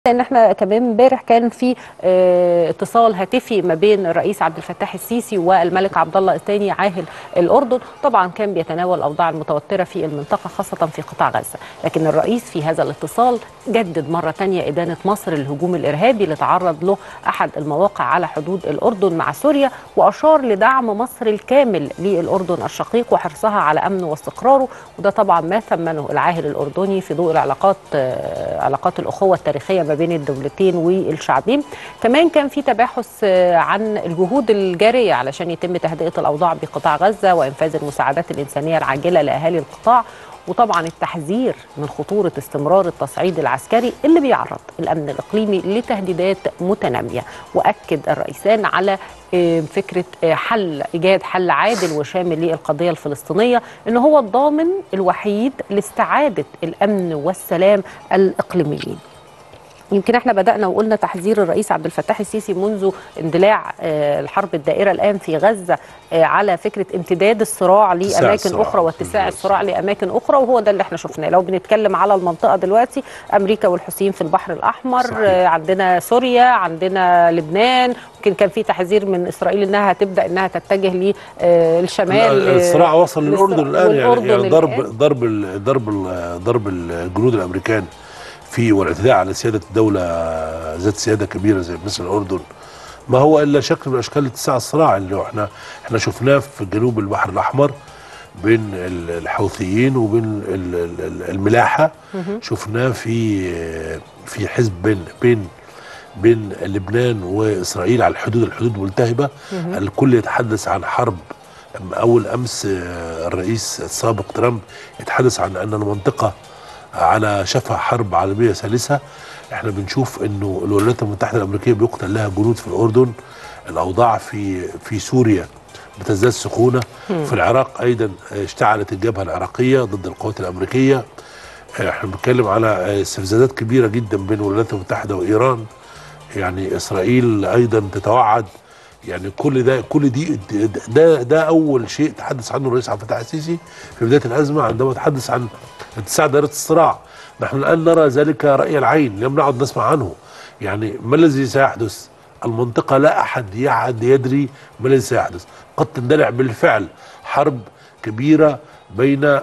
لان احنا كمان امبارح كان في اه اتصال هاتفي ما بين الرئيس عبد الفتاح السيسي والملك عبد الله الثاني عاهل الاردن طبعا كان بيتناول الاوضاع المتوتره في المنطقه خاصه في قطاع غزه لكن الرئيس في هذا الاتصال جدد مره ثانيه ادانه مصر للهجوم الارهابي اللي تعرض له احد المواقع على حدود الاردن مع سوريا واشار لدعم مصر الكامل للاردن الشقيق وحرصها على امنه واستقراره وده طبعا ما ثمنه العاهل الاردني في ضوء العلاقات اه علاقات الاخوه التاريخيه ما بين الدولتين والشعبين كمان كان في تباحث عن الجهود الجارية علشان يتم تهدئة الأوضاع بقطاع غزة وإنفاذ المساعدات الإنسانية العاجلة لأهالي القطاع وطبعا التحذير من خطورة استمرار التصعيد العسكري اللي بيعرض الأمن الإقليمي لتهديدات متنامية وأكد الرئيسان على فكرة حل إيجاد حل عادل وشامل للقضية الفلسطينية إن هو الضامن الوحيد لاستعادة الأمن والسلام الإقليميين يمكن احنا بدانا وقلنا تحذير الرئيس عبد الفتاح السيسي منذ اندلاع الحرب الدائره الان في غزه على فكره امتداد الصراع لاماكن اخرى واتساع الصراع لاماكن اخرى وهو ده اللي احنا شفناه لو بنتكلم على المنطقه دلوقتي امريكا والحوثيين في البحر الاحمر صحيح. عندنا سوريا عندنا لبنان يمكن كان في تحذير من اسرائيل انها هتبدا انها تتجه للشمال الصراع وصل للاردن الان يعني, يعني ضرب ضرب ضرب ضرب الجنود الامريكان في والاعتداء على سيادة الدولة ذات سيادة كبيرة زي مثل الأردن ما هو إلا شكل من أشكال اتساع الصراع اللي احنا احنا شفناه في جنوب البحر الأحمر بين الحوثيين وبين الملاحة شفناه في في حزب بين بين بين لبنان وإسرائيل على الحدود الحدود ملتهبة الكل يتحدث عن حرب أول أمس الرئيس السابق ترامب يتحدث عن أن المنطقة على شفا حرب عالميه ثالثه احنا بنشوف انه الولايات المتحده الامريكيه بيقتل لها جنود في الاردن الاوضاع في في سوريا بتزداد سخونه م. في العراق ايضا اشتعلت الجبهه العراقيه ضد القوات الامريكيه احنا بنتكلم على استفزازات كبيره جدا بين الولايات المتحده وايران يعني اسرائيل ايضا تتوعد يعني كل ده كل دي ده ده اول شيء تحدث عنه الرئيس عبد الفتاح السيسي في بدايه الازمه عندما تحدث عن اتساع دائره الصراع نحن الان نرى ذلك راي العين لم نعد نسمع عنه يعني ما الذي سيحدث المنطقه لا احد يعد يدري ما الذي سيحدث قد تندلع بالفعل حرب كبيره بين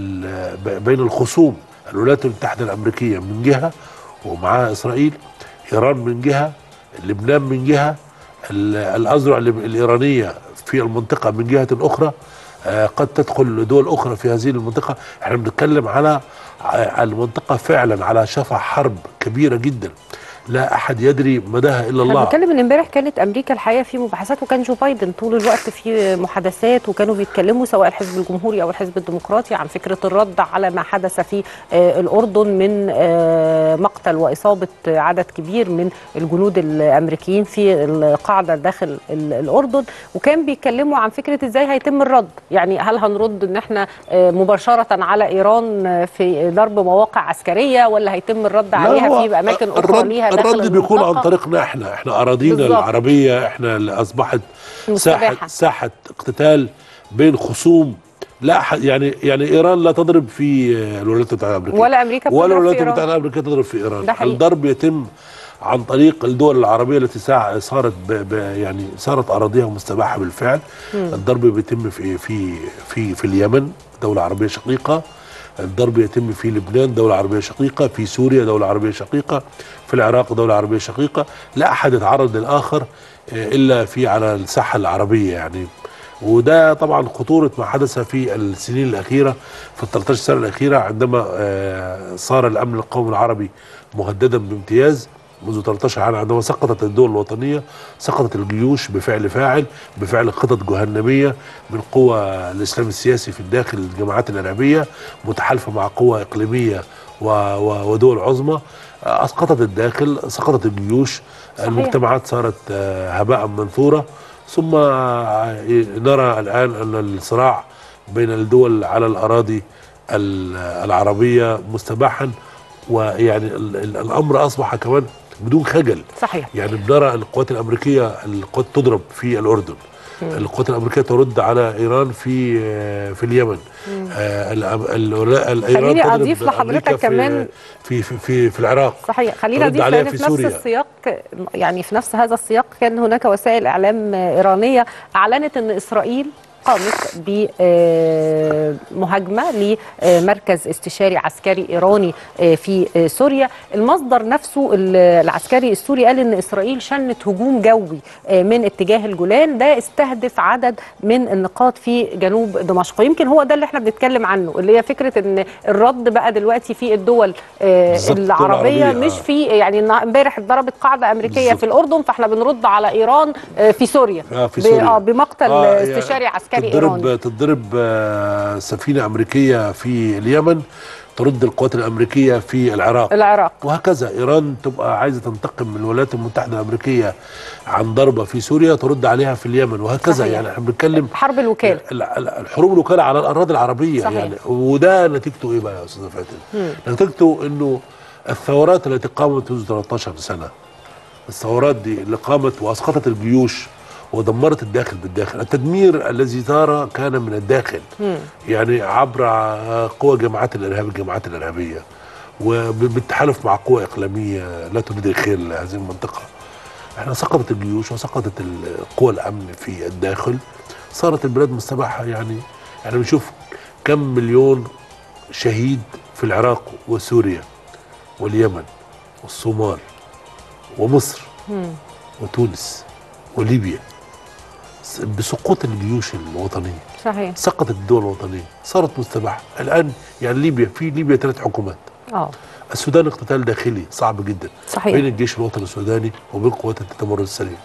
بين الخصوم الولايات المتحده الامريكيه من جهه ومعها اسرائيل ايران من جهه لبنان من جهه الأذرع الإيرانية في المنطقة من جهة أخرى قد تدخل دول أخرى في هذه المنطقة احنا بنتكلم على المنطقة فعلا على شفا حرب كبيرة جدا لا احد يدري مداها الا الله بنتكلم ان امبارح كانت امريكا الحقيقه في مباحثات وكان جو بايدن طول الوقت في محادثات وكانوا بيتكلموا سواء الحزب الجمهوري او الحزب الديمقراطي عن فكره الرد على ما حدث في الاردن من مقتل واصابه عدد كبير من الجنود الامريكيين في القاعده داخل الاردن وكان بيتكلموا عن فكره ازاي هيتم الرد يعني هل هنرد ان احنا مباشره على ايران في ضرب مواقع عسكريه ولا هيتم الرد عليها في اماكن اخرى ليها الرد بيكون عن طريقنا احنا احنا اراضينا بالزبط. العربيه احنا اللي اصبحت ساحه ساحه اقتتال بين خصوم لا يعني يعني ايران لا تضرب في الولايات المتحده الامريكيه ولا امريكا ولا الولايات المتحده الامريكيه تضرب في ايران الضرب يتم عن طريق الدول العربيه التي صارت ب ب يعني صارت اراضيها مستباحه بالفعل م. الضرب بيتم في في في في اليمن دوله عربيه شقيقه الضرب يتم في لبنان دولة عربية شقيقة في سوريا دولة عربية شقيقة في العراق دولة عربية شقيقة لا أحد يتعرض للآخر إلا في على الساحة العربية يعني وده طبعا خطورة ما حدث في السنين الأخيرة في ال 13 سنة الأخيرة عندما صار الأمن القومي العربي مهددا بامتياز منذ 13 عام عندما سقطت الدول الوطنية سقطت الجيوش بفعل فاعل بفعل خطط جهنمية من قوى الإسلام السياسي في الداخل الجماعات الإرهابية متحالفة مع قوى إقليمية ودول عظمى أسقطت الداخل سقطت الجيوش صحيح. المجتمعات صارت هباء منثورة ثم نرى الآن أن الصراع بين الدول على الأراضي العربية مستباحا ويعني الأمر أصبح كمان بدون خجل صحيح يعني بنرى القوات الامريكيه القوات تضرب في الاردن القوات الامريكيه ترد على ايران في في اليمن آه خليني اضيف لحضرتك كمان في في في, في العراق صحيح خلينا اضيف لان في, في نفس السياق يعني في نفس هذا السياق كان هناك وسائل اعلام ايرانيه اعلنت ان اسرائيل قامت بمهاجمه لمركز استشاري عسكري ايراني في سوريا المصدر نفسه العسكري السوري قال ان اسرائيل شنت هجوم جوي من اتجاه الجولان ده استهدف عدد من النقاط في جنوب دمشق يمكن هو ده اللي احنا بنتكلم عنه اللي هي فكره ان الرد بقى دلوقتي في الدول العربيه مش في يعني امبارح اتضربت قاعده امريكيه بالزبط. في الاردن فاحنا بنرد على ايران في سوريا, آه في سوريا. بمقتل آه استشاري عسكري تضرب إيراني. تضرب سفينه امريكيه في اليمن ترد القوات الامريكيه في العراق العراق وهكذا ايران تبقى عايزه تنتقم من الولايات المتحده الامريكيه عن ضربه في سوريا ترد عليها في اليمن وهكذا صحيح. يعني احنا بنتكلم حرب الوكاله الحروب الوكاله على الاراضي العربيه صحيح. يعني وده نتيجته ايه بقى يا استاذه فاتن؟ نتيجته انه الثورات التي قامت منذ 13 سنه الثورات دي اللي قامت واسقطت الجيوش ودمرت الداخل بالداخل التدمير الذي صار كان من الداخل م. يعني عبر قوى جماعات الارهاب الجماعات الارهابيه وبالتحالف مع قوى اقليميه لا تريد الخير لهذه المنطقه احنا سقطت الجيوش وسقطت قوى الامن في الداخل صارت البلاد مستباحه يعني يعني بنشوف كم مليون شهيد في العراق وسوريا واليمن والصومال ومصر م. وتونس وليبيا بسقوط الجيوش الوطنيه صحيح سقطت الدول الوطنيه صارت مستباحه الان يعني ليبيا في ليبيا ثلاث حكومات اه السودان اقتتال داخلي صعب جدا صحيح بين الجيش الوطني السوداني وبين قوات التمرد السريع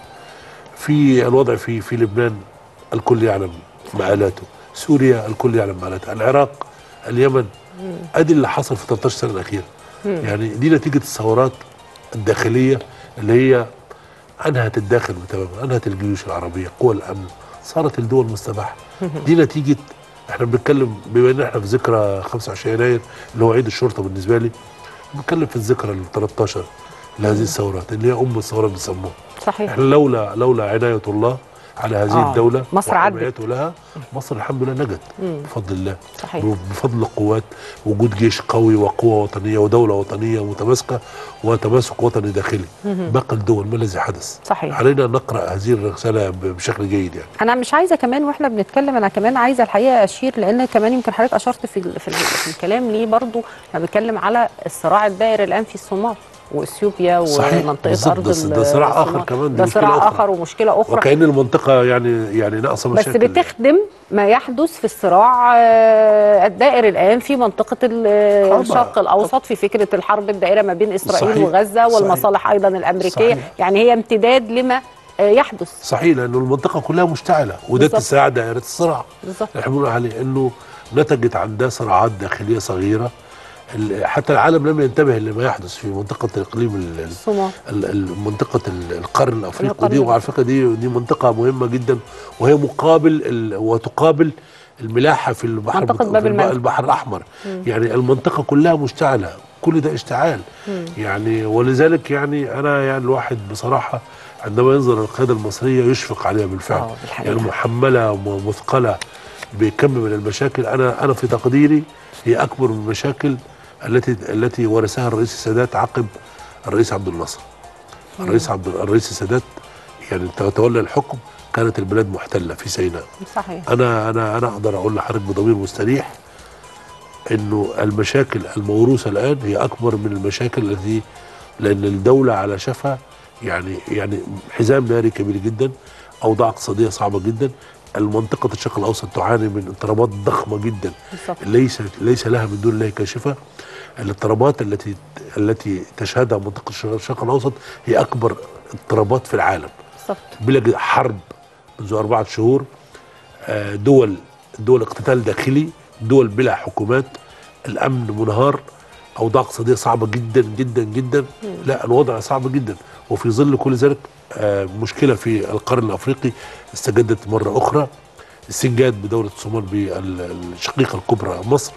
في الوضع في في لبنان الكل يعلم مآلاته سوريا الكل يعلم مآلاته العراق اليمن ادي اللي حصل في 13 سنه الاخيره يعني دي نتيجه الثورات الداخليه اللي هي انهت الداخل تماما انهت الجيوش العربيه قوى الامن صارت الدول مستباحه دي نتيجه احنا بنتكلم بما ان احنا في ذكرى 25 يناير اللي هو عيد الشرطه بالنسبه لي بنتكلم في الذكرى ال 13 لهذه الثورات اللي هي ام الثورات بيسموها صحيح احنا لولا لولا عنايه الله على هذه آه. الدولة مصر عدت لها مصر الحمد لله نجت مم. بفضل الله صحيح. بفضل قوات وجود جيش قوي وقوة وطنية ودولة وطنية متماسكة وتماسك وطني داخلي باقي الدول ما الذي حدث صحيح. علينا أن نقرأ هذه الرسالة بشكل جيد يعني انا مش عايزه كمان واحنا بنتكلم انا كمان عايزه الحقيقه اشير لان كمان يمكن حضرتك اشرت في ال- في, ال- في الكلام ليه برضو احنا بنتكلم على الصراع الدائر الان في الصومال واثيوبيا صحيح. ومنطقه بالظبط. ارض ده- ال- ده صراع آخر الصومال. كمان، دي ده مشكلة صراع أخرى. اخر ومشكله اخرى وكأن المنطقة يعني يعني ناقصة بس مشاكل بتخدم ما يحدث في الصراع آه، الدائر الان في منطقه ال- طبعا. الشرق الاوسط في فكره الحرب الدائره ما بين اسرائيل صحيح. وغزه صحيح. والمصالح ايضا الامريكيه صحيح. يعني هي امتداد لما آه، يحدث صحيح لأنه المنطقة كلها مشتعلة وده بالظبط. اتساع دائرة الصراع بالظبط احنا بنقول عليه انه نتجت عن ده صراعات داخليه صغيره ال- حتى العالم لم ينتبه لما يحدث في منطقه اقليم ال- ال- الصومال ال- ال- منطقه ال- القرن الافريقي القرن دي وعلى فكره دي دي منطقه مهمه جدا وهي مقابل ال- وتقابل الملاحه في البحر منطقة في باب الب- المندب. البحر الاحمر يعني المنطقه كلها مشتعله كل ده اشتعال يعني ولذلك يعني انا يعني الواحد بصراحه عندما ينظر القياده المصريه يشفق عليها بالفعل آه، بالحقيقة. يعني محمله ومثقله بكم من المشاكل انا انا في تقديري هي اكبر من المشاكل التي التي ورثها الرئيس السادات عقب الرئيس عبد الناصر الرئيس عبد الرئيس السادات يعني تولى الحكم كانت البلاد محتله في سيناء صحيح انا انا انا اقدر اقول لحضرتك بضمير مستريح انه المشاكل الموروثه الان هي اكبر من المشاكل التي لان الدوله على شفا يعني يعني حزام ناري كبير جدا اوضاع اقتصاديه صعبه جدا المنطقه الشرق الاوسط تعاني من اضطرابات ضخمه جدا بالظبط ليس ليس لها من دون الله كاشفه الاضطرابات التي التي تشهدها منطقه الشرق الشرق الاوسط هي اكبر اضطرابات في العالم بالظبط بلا ج- حرب منذ أربعة شهور آه، دول دول اقتتال داخلي دول بلا حكومات الأمن منهار أوضاع اقتصادية صعبة جدا جدا جدا لا الوضع صعب جدا وفي ظل كل ذلك آه، مشكلة في القرن الأفريقي استجدت مرة أخرى السنجاد بدولة الصومال بالشقيقة الكبرى مصر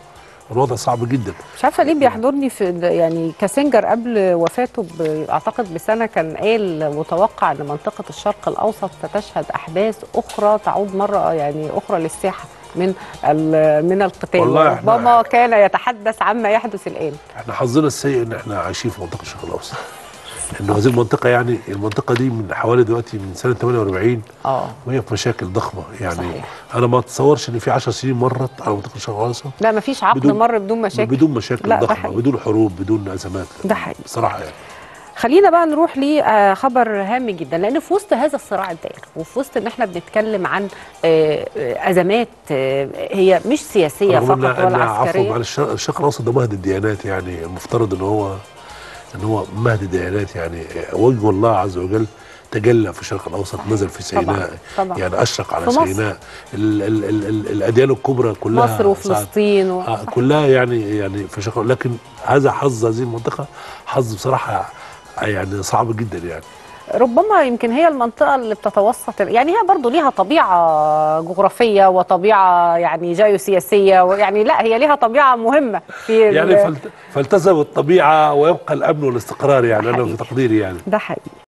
الوضع صعب جدا مش عارفه ليه بيحضرني في يعني كاسنجر قبل وفاته اعتقد بسنه كان قال متوقع ان منطقه الشرق الاوسط ستشهد احداث اخرى تعود مره يعني اخرى للساحه من من القتال ربما كان يتحدث عما يحدث الان احنا حظنا السيء ان احنا عايشين في منطقه الشرق الاوسط ان هذه المنطقه يعني المنطقه دي من حوالي دلوقتي من سنه 48 اه وهي في مشاكل ضخمه يعني صحيح. انا ما اتصورش ان في 10 سنين مرت على منطقه الشرق الاوسط لا ما فيش عقد بدون مر بدون مشاكل بدون مشاكل ضخمه بدون حروب بدون ازمات ده حقيقي بصراحه يعني خلينا بقى نروح لخبر هام جدا لان في وسط هذا الصراع الدائر وفي وسط ان احنا بنتكلم عن ازمات هي مش سياسيه فقط ولا عسكريه عفوا الشرق الاوسط ده مهد الديانات يعني المفترض ان هو ان هو مهد الديانات يعني وجه الله عز وجل تجلى في الشرق الاوسط نزل في سيناء طبعا. طبعا. يعني اشرق على سيناء ال ال ال ال الاديان الكبرى كلها مصر وفلسطين و... آه كلها يعني يعني في الشرق لكن هذا حظ هذه المنطقه حظ بصراحه يعني صعب جدا يعني ربما يمكن هي المنطقة اللي بتتوسط يعني هي برضو ليها طبيعة جغرافية وطبيعة يعني جيوسياسية يعني لا هي ليها طبيعة مهمة في يعني فلتزم الطبيعة ويبقى الأمن والاستقرار يعني أنا في تقديري يعني ده حقيقي